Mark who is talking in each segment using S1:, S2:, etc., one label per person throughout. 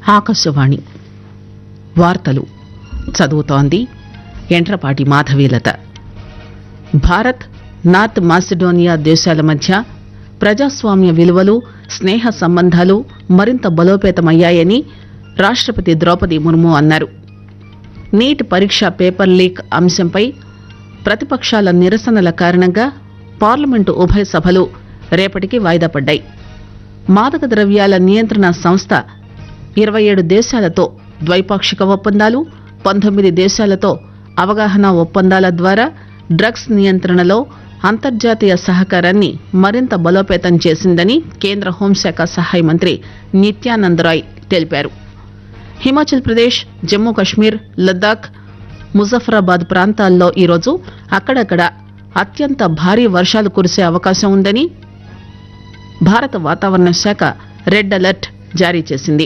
S1: ఆకాశవాణి వార్తలు చదువుతోంది ఎంట్రపాటి మాధవీలత భారత్ నార్త్ మాసిడోనియా దేశాల మధ్య ప్రజాస్వామ్య విలువలు స్నేహ సంబంధాలు మరింత బలోపేతమయ్యాయని రాష్టపతి ద్రౌపది ముర్ము అన్నారు నీట్ పరీక్ష పేపర్ లీక్ అంశంపై ప్రతిపక్షాల నిరసనల కారణంగా పార్లమెంటు ఉభయ సభలు రేపటికి వాయిదా పడ్డాయి మాదక ద్రవ్యాల నియంత్రణ సంస్థ ఇరవై ఏడు దేశాలతో ద్వైపాక్షిక ఒప్పందాలు పంతొమ్మిది దేశాలతో అవగాహన ఒప్పందాల ద్వారా డ్రగ్స్ నియంత్రణలో అంతర్జాతీయ సహకారాన్ని మరింత బలోపేతం చేసిందని కేంద్ర హోంశాఖ సహాయ మంత్రి నిత్యానంద్ రాయ్ తెలిపారు హిమాచల్ ప్రదేశ్ జమ్మూ కశ్మీర్ లద్దాఖ్ ముజఫరాబాద్ ప్రాంతాల్లో ఈరోజు అక్కడక్కడ అత్యంత భారీ వర్షాలు కురిసే అవకాశం ఉందని భారత వాతావరణ శాఖ రెడ్ అలర్ట్ జారీ చేసింది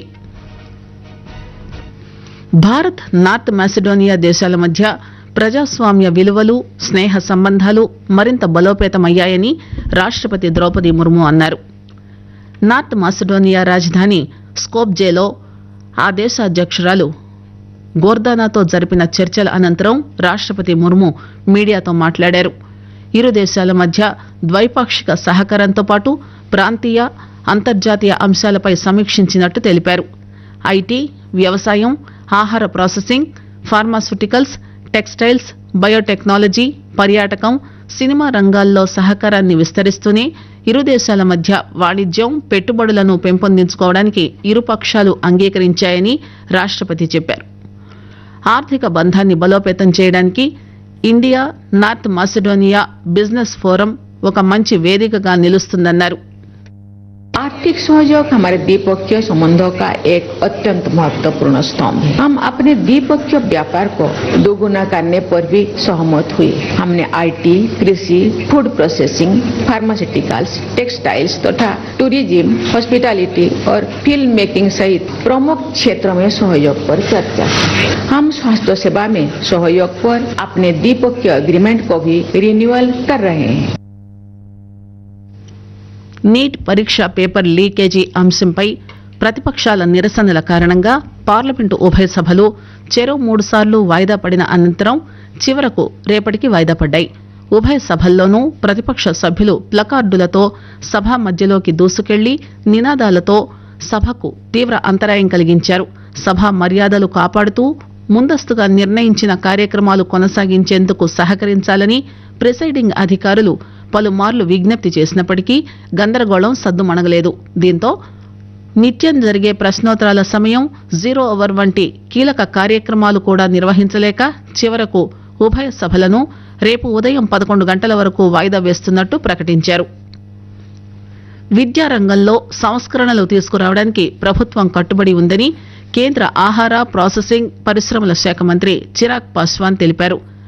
S1: భారత్ నార్త్ మాసిడోనియా దేశాల మధ్య ప్రజాస్వామ్య విలువలు స్నేహ సంబంధాలు మరింత బలోపేతమయ్యాయని రాష్టపతి ద్రౌపది ముర్ము అన్నారు నార్త్ మాసిడోనియా రాజధాని స్కోప్జేలో ఆ దేశ అధ్యక్షురాలు గోర్దానాతో జరిపిన చర్చల అనంతరం రాష్టపతి ముర్ము మీడియాతో మాట్లాడారు ఇరు దేశాల మధ్య ద్వైపాక్షిక సహకారంతో పాటు ప్రాంతీయ అంతర్జాతీయ అంశాలపై సమీక్షించినట్టు తెలిపారు ఐటీ వ్యవసాయం ఆహార ప్రాసెసింగ్ ఫార్మాస్యూటికల్స్ టెక్స్టైల్స్ బయోటెక్నాలజీ పర్యాటకం సినిమా రంగాల్లో సహకారాన్ని విస్తరిస్తూనే ఇరు దేశాల మధ్య వాణిజ్యం పెట్టుబడులను పెంపొందించుకోవడానికి ఇరు పక్షాలు అంగీకరించాయని రాష్టపతి చెప్పారు ఆర్థిక బంధాన్ని బలోపేతం చేయడానికి India North Macedonia business forum ఒక మంచి వేదికగా నిలుస్తుందన్నారు
S2: आर्थिक सहयोग हमारे द्विपक्षीय संबंधों का एक अत्यंत महत्वपूर्ण स्तंभ है हम अपने द्विपक्षीय व्यापार को दोगुना करने पर भी सहमत हुए हमने आईटी, कृषि फूड प्रोसेसिंग फार्मास्यूटिकल्स टेक्सटाइल्स तथा टूरिज्म हॉस्पिटैलिटी और फिल्म मेकिंग सहित प्रमुख क्षेत्रों में सहयोग पर चर्चा की। हम स्वास्थ्य सेवा में सहयोग पर अपने द्विपक्षीय एग्रीमेंट को भी रिन्यूअल कर रहे हैं
S1: నీట్ పరీక్ష పేపర్ లీకేజీ అంశంపై ప్రతిపక్షాల నిరసనల కారణంగా పార్లమెంటు ఉభయ సభలు చెరో మూడుసార్లు వాయిదా పడిన అనంతరం చివరకు రేపటికి వాయిదా పడ్డాయి ఉభయ సభల్లోనూ ప్రతిపక్ష సభ్యులు ప్లకార్డులతో సభ మధ్యలోకి దూసుకెళ్లి నినాదాలతో సభకు తీవ్ర అంతరాయం కలిగించారు సభ మర్యాదలు కాపాడుతూ ముందస్తుగా నిర్ణయించిన కార్యక్రమాలు కొనసాగించేందుకు సహకరించాలని ప్రిసైడింగ్ అధికారులు పలుమార్లు విజ్ఞప్తి చేసినప్పటికీ గందరగోళం సద్దుమణగలేదు దీంతో నిత్యం జరిగే ప్రశ్నోత్తరాల సమయం జీరో అవర్ వంటి కీలక కార్యక్రమాలు కూడా నిర్వహించలేక చివరకు ఉభయ సభలను రేపు ఉదయం పదకొండు గంటల వరకు వాయిదా వేస్తున్నట్టు ప్రకటించారు విద్యారంగంలో సంస్కరణలు తీసుకురావడానికి ప్రభుత్వం కట్టుబడి ఉందని కేంద్ర ఆహార ప్రాసెసింగ్ పరిశ్రమల శాఖ మంత్రి చిరాగ్ పాస్వాన్ తెలిపారు